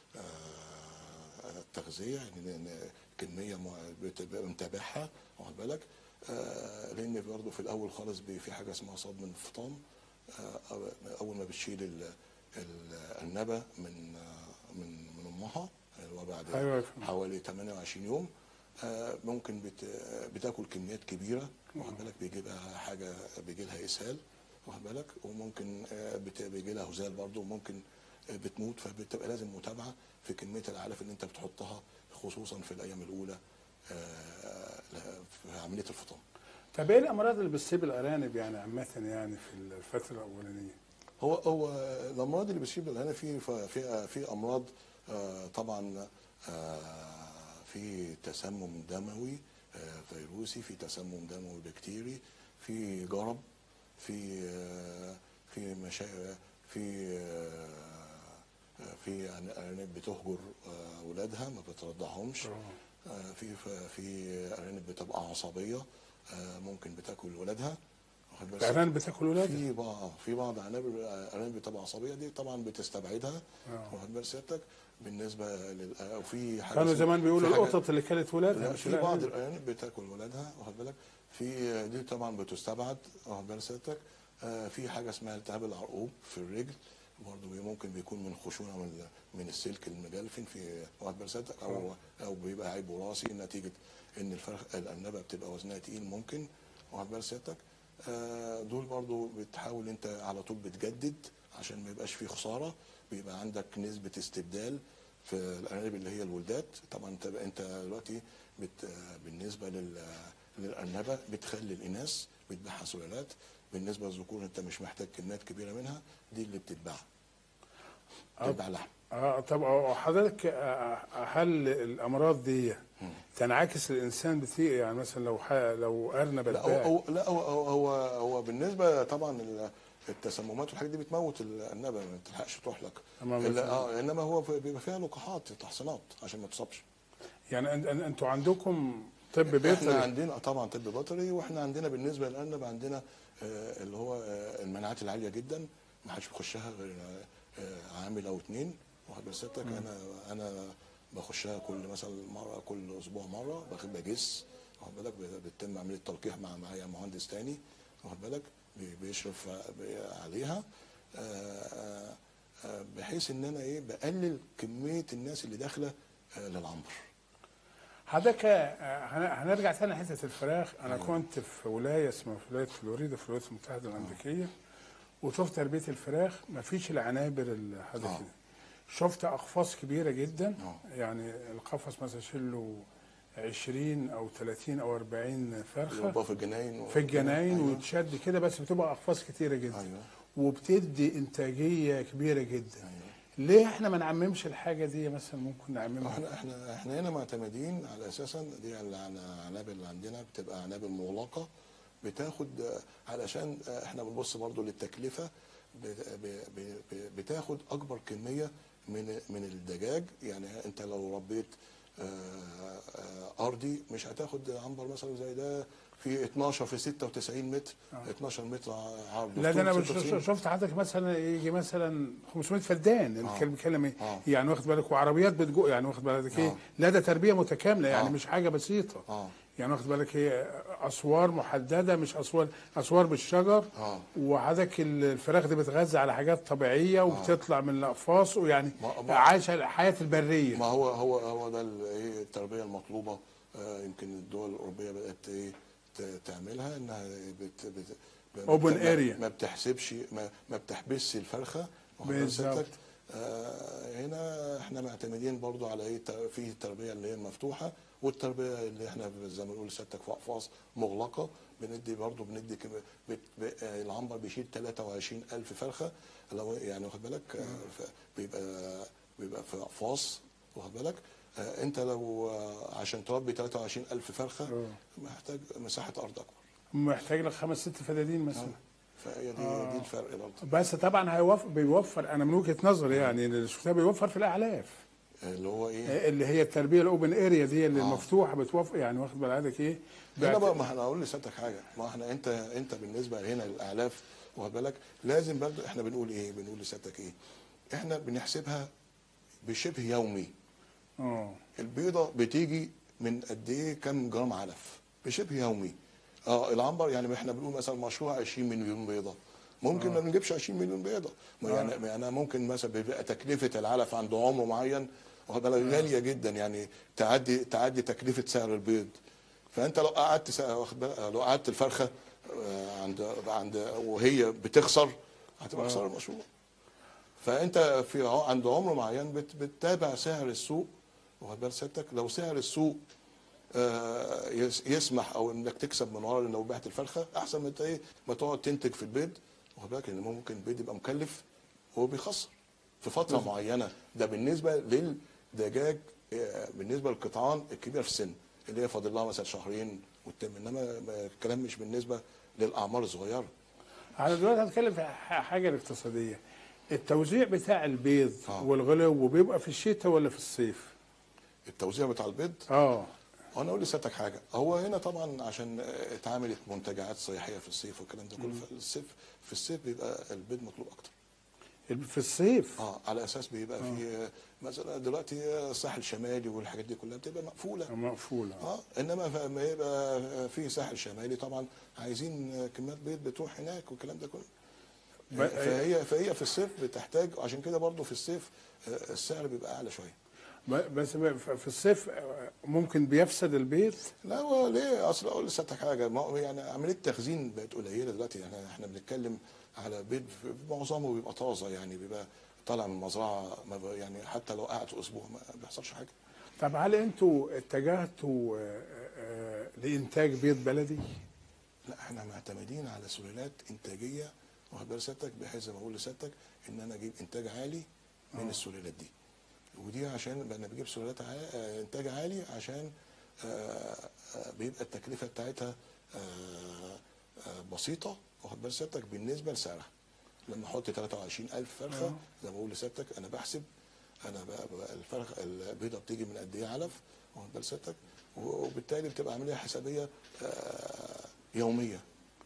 آه، تغذيه يعني ن- ن- كميه مع- بتبقى متابعها واخد بالك آه، لان برضه في الاول خالص بي- في حاجه اسمها صدم الفطام آه، أو- اول ما بتشيل ال- الارنبه من آه، من من امها اللي هو بعد أيوة فهمت. حوالي 28 يوم آه، ممكن بت بتاكل كميات كبيره واخد بالك بيجي لها حاجه بيجي لها اسهال واخد بالك وممكن آه، بت- بيجي لها هزال برضه وممكن آه، بتموت فبتبقى لازم متابعه في كميه العلف اللي انت بتحطها خصوصا في الايام الاولى آه، ل- في عمليه الفطام طب ايه الامراض اللي بتصيب الارانب يعني عامه يعني في الفتره الاولانيه؟ هو هو الامراض اللي بتصيب الهنا في في في امراض آه، طبعا آه، في تسمم دموي آه، فيروسي في تسمم دموي بكتيري في جرب في آه، في مشا في آه، في ارانب بتهجر آه، اولادها ما بترضعهمش آه، في في ارانب بتبقى عصبيه آه، ممكن بتاكل ولادها واخد بالك؟ الارانب بتاكل ولادها؟ في بعض في بعض عناب ارانب بتبقى عصبيه دي طبعا بتستبعدها آه. واخد بال سيادتك بالنسبه لل وفي حاجه كانوا اسمها- زمان بيقولوا في حاجة- القطط اللي كانت ولادها لا مش في بعض الأرانب. الارانب بتاكل ولادها واخد بالك في دي طبعا بتستبعد واخد بال سيادتك آه، في حاجه اسمها التهاب العرقوب في الرجل برضه بي- ممكن بيكون من خشونه من من السلك المجلفن في واخد بال سيادتك او او بيبقى عيب وراثي نتيجه ان الفرخ الارنبه بتبقى وزنها تقيل ممكن واخد بال سيادتك آه، دول برضو بتحاول انت على طول بتجدد عشان ما يبقاش فيه خساره بيبقى عندك نسبه استبدال في الارانب اللي هي الولدات طبعا انت انت دلوقتي بت آه، بالنسبه لل للارنبه بتخلي الاناث بتبيعها سلالات بالنسبه للذكور انت مش محتاج كميات كبيره منها دي اللي بتتباع بتتباع لحم اه طب آه، حضرتك آه، هل الامراض دي تنعكس الانسان بتي يعني مثلا لو ح... لو ارنب لا هو, اتباع هو لا هو هو هو, هو بالنسبه طبعا ال- التسممات والحاجات دي بتموت الارنبه ما تلحقش تحلق أما إلا مثلاً- اه انما هو في- بيبقى فيها لقاحات تحصينات عشان ما تصابش يعني أن- أن- انتوا عندكم طب احنا بيطري عندنا طبعا طب بيطري واحنا عندنا بالنسبه للارنب عندنا آه اللي هو آه المناعات العاليه جدا ما حدش بيخشها غير آه عامل او اتنين واخد بال سيادتك انا انا بخشها كل مثلا مره كل اسبوع مره باخد بجس واخد بالك بيتم عمليه تلقيح مع معايا مهندس تاني واخد بالك بي- بيشرف ع- عليها آه، آه، آه، بحيث ان انا ايه بقلل كميه الناس اللي داخله آه، للعنبر حضرتك آه، هن- هنرجع تاني حته الفراخ انا كنت في ولايه اسمها ولايه فلوريدا في الولايات المتحده الامريكيه وشفت تربيه الفراخ ما فيش العنابر اللي حضرتك آه. كده. شفت اقفاص كبيره جدا آه. يعني القفص مثلا يشيل له 20 او 30 او 40 فرخه يبقى في الجناين و- في الجناين أيوة. ويتشد كده بس بتبقى اقفاص كتيره جدا ايوه وبتدي انتاجيه كبيره جدا ايوه ليه احنا ما نعممش الحاجه دي مثلا ممكن نعممها احنا احنا احنا هنا معتمدين على اساسا دي العنابر اللي عندنا بتبقى عنابر مغلقه بتاخد آه، علشان آه، احنا بنبص برضو للتكلفه ب- ب- ب- ب- بتاخد اكبر كميه من من الدجاج يعني انت لو ربيت آه، آه، ارضي مش هتاخد عنبر مثلا زي ده في 12 في 96 متر 12 متر عرض لا ده انا طول بش- 96. شفت حضرتك مثلا يجي مثلا 500 فدان آه. الكلب بيتكلم ايه آه. يعني واخد بالك وعربيات بتجو يعني واخد بالك ايه آه. لا ده تربيه متكامله يعني آه. مش حاجه بسيطه اه يعني واخد بالك هي اسوار محدده مش اسوار اسوار بالشجر اه وحضرتك الفراخ دي بتغذى على حاجات طبيعيه وبتطلع من الاقفاص ويعني ما- ما- عايشه الحياه البريه ما هو هو هو ده ال- ايه التربيه المطلوبه آه، يمكن الدول الاوروبيه بدات ايه ت- تعملها انها بت بت ب- Open ما- area. ما بتحسبش ما, ما بتحبسش الفرخه واخد بال بالظبط. سيادتك؟ آه هنا احنا معتمدين برضو على ايه ت- في التربيه اللي هي المفتوحه والتربيه اللي احنا زي ما بنقول سيادتك في اقفاص مغلقه بندي برضو بندي كم- بت ب- آه، العنبر بيشيل 23 الف فرخه لو يعني واخد بالك آه، ف- بيبقى بيبقى في اقفاص واخد بالك آه، انت لو آه، عشان تربي 23000 فرخه آه. محتاج مساحه ارض اكبر محتاج لك خمس ست فدادين مثلا فهي دي آه. دي الفرق برضه بس طبعا هيوفر بيوفر انا من وجهه نظري يعني اللي شفتها بيوفر في الاعلاف اللي هو ايه اللي هي التربيه الاوبن اريا دي اللي آه. المفتوحه بتوفر يعني واخد بال حضرتك ايه هنا بعت- بقى ما احنا اقول لسيادتك حاجه ما احنا انت انت بالنسبه هنا للاعلاف واخد بالك لازم برضه احنا بنقول ايه بنقول لسيادتك ايه احنا بنحسبها بشبه يومي اه البيضه بتيجي من قد ايه كام جرام علف بشبه يومي اه العنبر يعني احنا بنقول مثلا مشروع 20 مليون بيضه ممكن ما نجيبش 20 مليون بيضه ما يعني يعني انا ممكن مثلا بيبقى تكلفه العلف عند عمر معين واخد بالك غاليه جدا يعني تعدي تعدي تكلفه سعر البيض فانت لو قعدت سا- واخد بالك لو قعدت الفرخه آه، عند عند وهي بتخسر هتبقى خساره المشروع فانت في ع- عند عمر معين بت- بتتابع سعر السوق واخد بال سيادتك لو سعر السوق آه، يس- يسمح او انك تكسب من ورا لو بعت الفرخه احسن ما انت ايه ما تقعد تنتج في البيض واخد بالك ان ممكن البيض يبقى مكلف وهو بيخسر في فتره معينه ده بالنسبه للدجاج آه، بالنسبه للقطعان الكبيره في السن اللي هي فاضل لها مثلا شهرين والتم انما ما- الكلام مش بالنسبه للاعمار الصغيره انا دلوقتي هتكلم في ح- حاجه اقتصاديه التوزيع بتاع البيض آه. والغلو بيبقى في الشتاء ولا في الصيف التوزيع بتاع البيض اه وانا اقول لسيادتك حاجه هو هنا طبعا عشان اتعملت منتجعات سياحيه في الصيف والكلام ده كله فالصيف في الصيف بيبقى البيض مطلوب اكتر في الصيف اه على اساس بيبقى في مثلا دلوقتي الساحل الشمالي والحاجات دي كلها بتبقى مقفوله مقفوله اه انما لما يبقى في ساحل شمالي طبعا عايزين كميات بيض بتروح هناك والكلام ده كله ب- فهي فهي في الصيف بتحتاج عشان كده برضو في الصيف آه، السعر بيبقى اعلى شويه ب- بس ب- في الصيف ممكن بيفسد البيض لا هو ليه اصل اقول لسيادتك حاجه ما هو يعني عمليه التخزين بقت قليله دلوقتي يعني احنا بنتكلم على بيض في- معظمه بيبقى طازه يعني بيبقى طالع من المزرعه ما ب- يعني حتى لو قعد اسبوع ما بيحصلش حاجه طب هل انتوا اتجهتوا آه، آه، لانتاج بيض بلدي؟ لا احنا معتمدين على سلالات انتاجيه واخد بال سيادتك بحيث زي ما بقول لسيادتك ان انا اجيب انتاج عالي من السلالات دي ودي عشان انا بجيب سلالات عا- آه، انتاج عالي عشان آه، آه، بيبقى التكلفه بتاعتها آه، آه، بسيطه واخد بال سيادتك بالنسبه لسعرها لما احط 23000 فرخه زي ما بقول لسيادتك انا بحسب انا بقى بقى الفرخ البيضه بتيجي من قد ايه علف واخد بال سيادتك وبالتالي بتبقى عمليه حسابيه آه، يوميه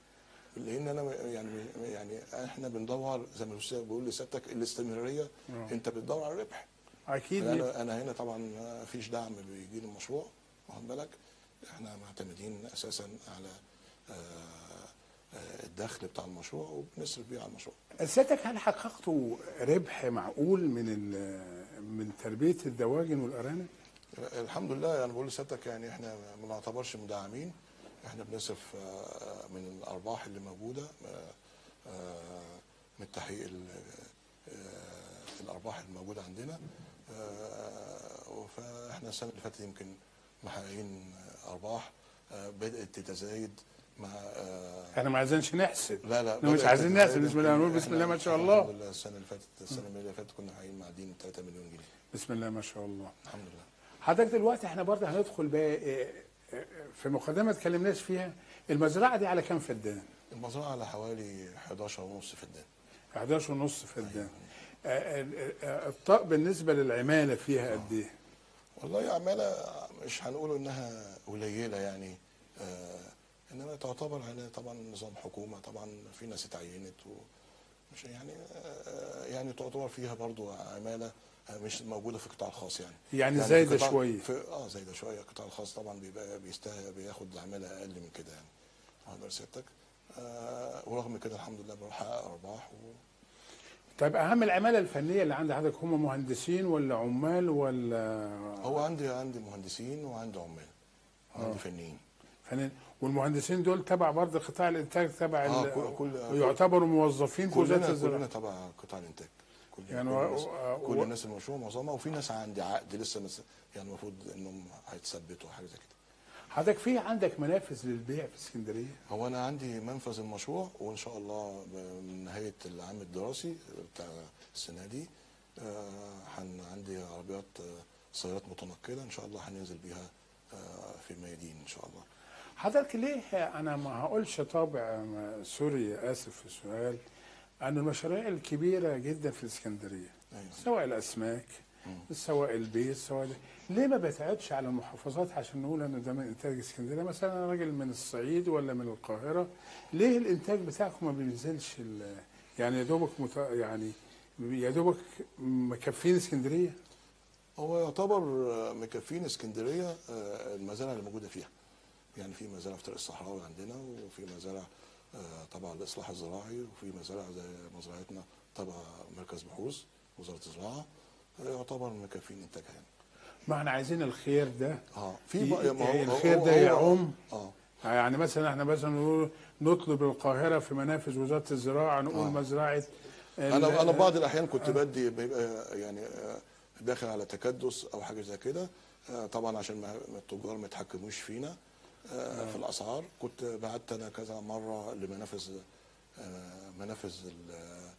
لان انا يعني يعني احنا بندور زي ما الاستاذ بيقول لسيادتك الاستمراريه آه. انت بتدور على الربح اكيد انا انا هنا طبعا ما فيش دعم بيجي لي المشروع واخد بالك احنا معتمدين اساسا على آه، آه، الدخل بتاع المشروع وبنصرف بيه على المشروع سيادتك هل حققتوا ربح معقول من ال- من تربيه الدواجن والارانب؟ الحمد لله يعني بقول لسيادتك يعني احنا ما نعتبرش مدعمين احنا بنصرف آه، من الارباح اللي موجوده آه، آه، من تحقيق ال- آه، الارباح الموجوده عندنا آه، فاحنا السنه اللي فاتت يمكن محققين ارباح آه، بدات تتزايد مع آه، احنا ما عايزينش نحسب لا لا احنا مش بدأت عايزين تتزايد. نحسب بسم الله نقول بسم إحنا الله ما شاء الله الحمد لله السنه اللي فاتت السنه اللي فاتت كنا محققين معدين 3 مليون جنيه بسم الله ما شاء الله الحمد لله حضرتك دلوقتي احنا برضه هندخل بقى آه، آه، في مقدمه ما اتكلمناش فيها المزرعه دي على كام فدان؟ المزرعه على حوالي 11 ونص فدان 11 ونص فدان آه، آه، آه، الطاق بالنسبه للعماله فيها قد ايه؟ والله عمالة مش هنقول انها قليلة يعني آه انما تعتبر على طبعا نظام حكومة طبعا في ناس اتعينت ومش يعني آه يعني تعتبر فيها برضو عمالة آه، مش موجودة في القطاع الخاص يعني يعني في زايدة القطاع- شوية. في اه زايدة شوية القطاع الخاص طبعا بيبقى بيستاهل بياخد عمالة اقل من كده يعني واخد بال سيادتك آه ورغم كده الحمد لله بحقق ارباح و... طيب اهم العماله الفنيه اللي عند حضرتك هم مهندسين ولا عمال ولا هو عندي عندي مهندسين وعندي عمال وعندي فنيين فنان والمهندسين دول تبع برضه قطاع الانتاج تبع آه، ال- كل- كل- ويعتبروا موظفين في وزاره كلنا الزراعه كلنا تبع قطاع الانتاج كل يعني كل و- الناس, و- كل و- الناس المشروع معظمها وفي ناس عندي عقد لسه مس... يعني المفروض انهم هيتثبتوا حاجه زي كده حضرتك في عندك منافذ للبيع في اسكندريه هو انا عندي منفذ المشروع وان شاء الله ب- من نهايه العام الدراسي بتاع السنه دي آه، هن عندي عربيات سيارات متنقله ان شاء الله هننزل بيها آه، في الميادين ان شاء الله حضرتك ليه انا ما هقولش طابع سوري اسف في السؤال ان المشاريع الكبيره جدا في الاسكندريه أيوة. سواء الاسماك سواء البيت سواء ده. ليه ما بتعدش على المحافظات عشان نقول ان ده من انتاج اسكندريه مثلا انا راجل من الصعيد ولا من القاهره ليه الانتاج بتاعكم ما بينزلش ال- يعني يا دوبك مت... يعني يا دوبك مكفين اسكندريه هو يعتبر آه، مكفين اسكندريه آه، المزارع اللي موجوده فيها يعني في مزارع في طريق الصحراوي عندنا وفي مزارع آه، تبع الاصلاح الزراعي وفي مزارع زي مزرعتنا تبع مركز بحوث وزاره الزراعه آه، يعتبر مكفين انتاجها يعني ما احنا عايزين الخير ده اه ي- في بقى ما هو- الخير هو- ده هو- يعم اه يعني مثلا احنا مثلا نقول نطلب القاهره في منافذ وزاره الزراعه نقول آه. مزرعه ال- انا انا بعض الاحيان كنت بدي بيبقى يعني آه، داخل على تكدس او حاجه زي كده آه، طبعا عشان ما ما التجار ما يتحكموش فينا آه، في الاسعار كنت بعت انا كذا مره لمنافذ آه، منافذ ال-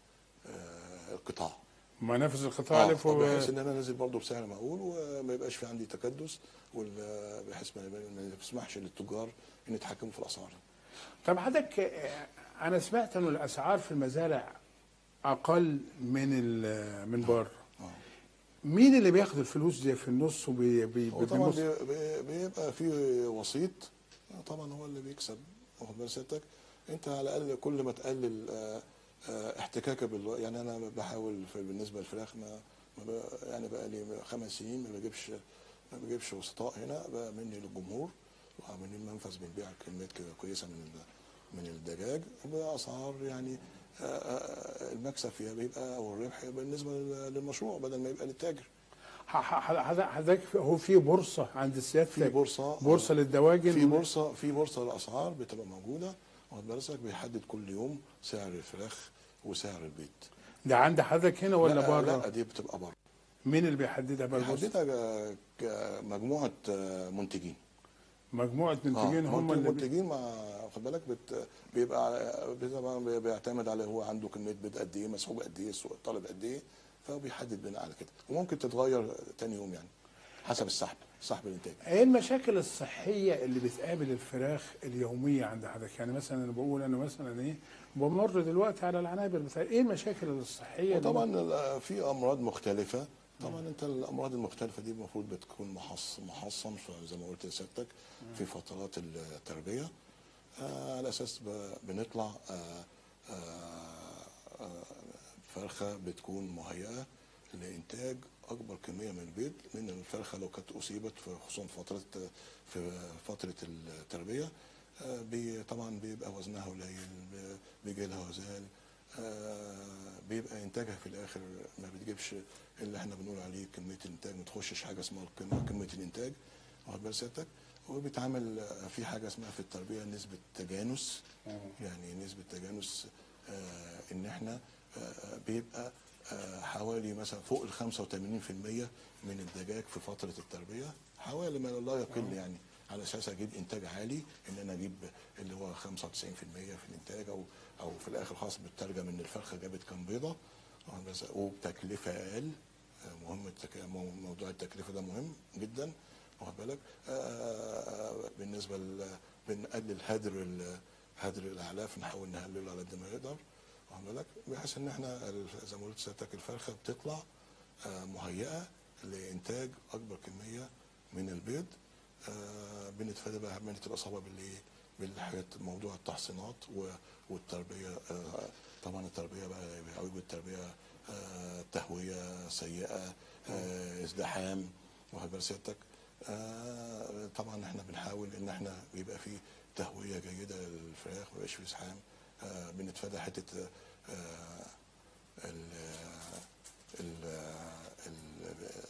آه، القطاع منافذ القطاع آه، اللي فوق بحيث ان انا انزل برضه بسعر معقول وما يبقاش في عندي تكدس وال- بحيث ما ما يسمحش للتجار ان يتحكموا في الاسعار طب حضرتك آه، انا سمعت انه الاسعار في المزارع اقل من ال- من بره آه. مين اللي بياخد الفلوس دي في النص وبي بي هو طبعا بيبص- بي- بي- بيبقى في وسيط طبعا هو اللي بيكسب واخد بال سيادتك انت على الاقل كل ما تقلل آه، آه، احتكاكك بال يعني انا بحاول في بالنسبه للفراخ ما ما ب- يعني بقى لي خمس سنين ما بجيبش ما بجيبش وسطاء هنا بقى مني للجمهور وعاملين منفذ بنبيع كميات كده كويسه من ال- من الدجاج باسعار يعني آه، آه، المكسب فيها بيبقى او الربح بالنسبه لل- للمشروع بدل ما يبقى للتاجر ح- ح- حضرتك حضرتك هو في بورصه عند سيادتك في بورصه بورصه للدواجن في بورصه في بورصه الاسعار بتبقى موجوده واخد بالك بيحدد كل يوم سعر الفراخ وسعر البيض ده عند حضرتك هنا ولا لا, بره لا دي بتبقى بره مين اللي بيحددها بقى البورصه بيحددها ج- ج- مجموعه آه، منتجين مجموعه منتجين آه، هم اللي بي... منتجين مع واخد بالك بت بيبقى طبعا بي- بيعتمد على هو عنده كميه بيض قد ايه مسحوب قد ايه السوق الطلب قد ايه فبيحدد بناء على كده وممكن تتغير تاني يوم يعني حسب السحب سحب الانتاج ايه المشاكل الصحيه اللي بتقابل الفراخ اليوميه عند حضرتك يعني مثلا انا بقول انا مثلا ايه بمر دلوقتي على العنابر بتاع ايه المشاكل الصحيه اللي- وطبعا ال- في امراض مختلفه طبعا انت الامراض المختلفه دي المفروض بتكون محص محصن ف- زي ما قلت لسيادتك في فترات التربيه آه على اساس ب- بنطلع آه آه آه فرخه بتكون مهيئه لانتاج اكبر كميه من البيض من الفرخه لو كانت اصيبت في خصوصا فتره في فتره التربيه آه، بي طبعا بيبقى وزنها قليل ب- بيجي لها وزال آه، بيبقى انتاجها في الاخر ما بتجيبش اللي احنا بنقول عليه كميه الانتاج ما تخشش حاجه اسمها القيمه كميه الانتاج واخد بال سيادتك وبيتعمل آه، في حاجه اسمها في التربيه نسبه تجانس يعني نسبه تجانس آه، ان احنا آه، بيبقى آه، حوالي مثلا فوق ال 85% من الدجاج في فتره التربيه حوالي ما لا يقل يعني على اساس اجيب انتاج عالي ان انا اجيب اللي هو 95% في الانتاج او او في الاخر خلاص بترجم ان الفرخه جابت كام بيضه واخد بس- وبتكلفه اقل آه، مهم التك... مو- موضوع التكلفه ده مهم جدا واخد بالك آه، بالنسبه ل... بنقلل هدر ال... هدر الاعلاف نحاول نقلله على قد ما نقدر واخد بالك بحيث ان احنا ال- زي ما قلت سيادتك الفرخه بتطلع آه، مهيئه لانتاج اكبر كميه من البيض آه، بنتفادى بقى عمليه الاصابه بالايه بالحاجات موضوع التحصينات و- والتربيه آه، طبعا التربيه بقى عيوب التربيه آه، تهويه سيئه آه، ازدحام واخد بال سيادتك آه، طبعا احنا بنحاول ان احنا يبقى في تهويه جيده للفراخ ما يبقاش في ازدحام آه، بنتفادى حته آه، ال ال ال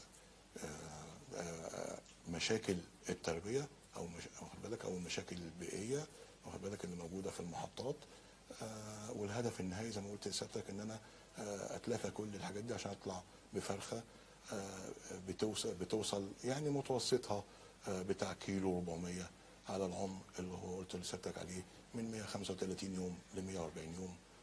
آه، مشاكل التربيه او مش واخد بالك او المشاكل البيئيه واخد بالك اللي موجوده في المحطات آه، والهدف النهائي زي ما قلت لسيادتك ان انا آه، اتلافى كل الحاجات دي عشان اطلع بفرخه آه، بتوصل بتوصل يعني متوسطها آه، بتاع كيلو 400 على العمر اللي هو قلت لسيادتك عليه من 135 يوم ل 140 يوم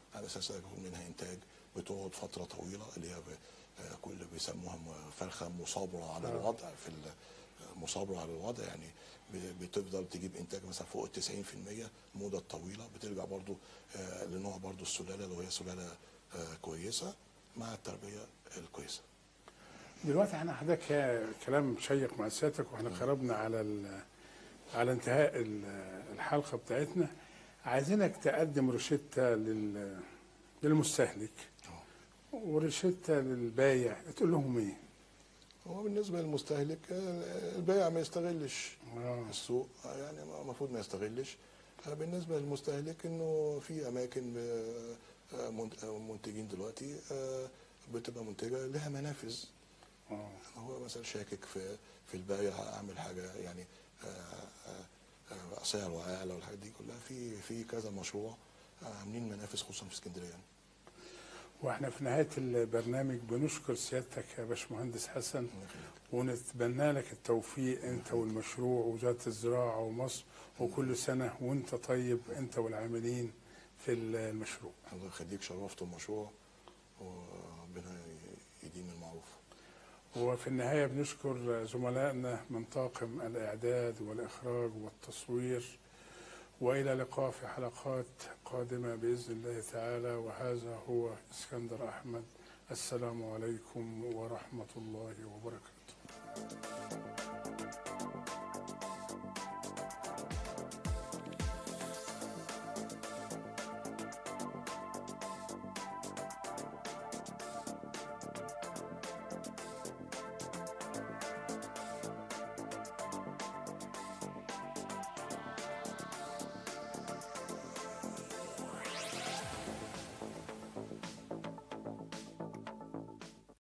على اساس يكون منها انتاج بتقعد فتره طويله اللي هي ب- آه، كل بيسموها م- فرخه مصابره على الوضع في ال- آه، مصابره على الوضع يعني ب- بتفضل تجيب انتاج مثلا فوق ال 90% مده طويله بترجع برضو آه، لنوع برضو السلاله لو هي سلاله آه، كويسه مع التربيه الكويسه دلوقتي احنا حضرتك كلام شيق مع سيادتك واحنا قربنا على ال- على انتهاء ال- الحلقه بتاعتنا عايزينك تقدم روشته لل للمستهلك وروشته للبايع تقول لهم ايه؟ هو بالنسبه للمستهلك آه، البائع ما يستغلش آه. السوق آه، يعني المفروض ما يستغلش آه، بالنسبه للمستهلك انه في اماكن آه، آه، منت- آه، منتجين دلوقتي آه، بتبقى منتجه لها منافذ اه هو مثلا شاكك في في البائع اعمل حاجه يعني آه، آه، آه، سعره اعلى والحاجات دي كلها في في كذا مشروع آه، عاملين منافذ خصوصا في اسكندريه يعني. واحنا في نهايه البرنامج بنشكر سيادتك يا باشمهندس حسن الله يخليك. ونتمنى لك التوفيق انت والمشروع ووزاره الزراعه ومصر وكل سنه وانت طيب انت والعاملين في المشروع. الله يخليك شرفت المشروع وربنا يديم المعروف وفي النهاية بنشكر زملائنا من طاقم الإعداد والإخراج والتصوير وإلى لقاء في حلقات قادمة بإذن الله تعالى وهذا هو اسكندر أحمد السلام عليكم ورحمة الله وبركاته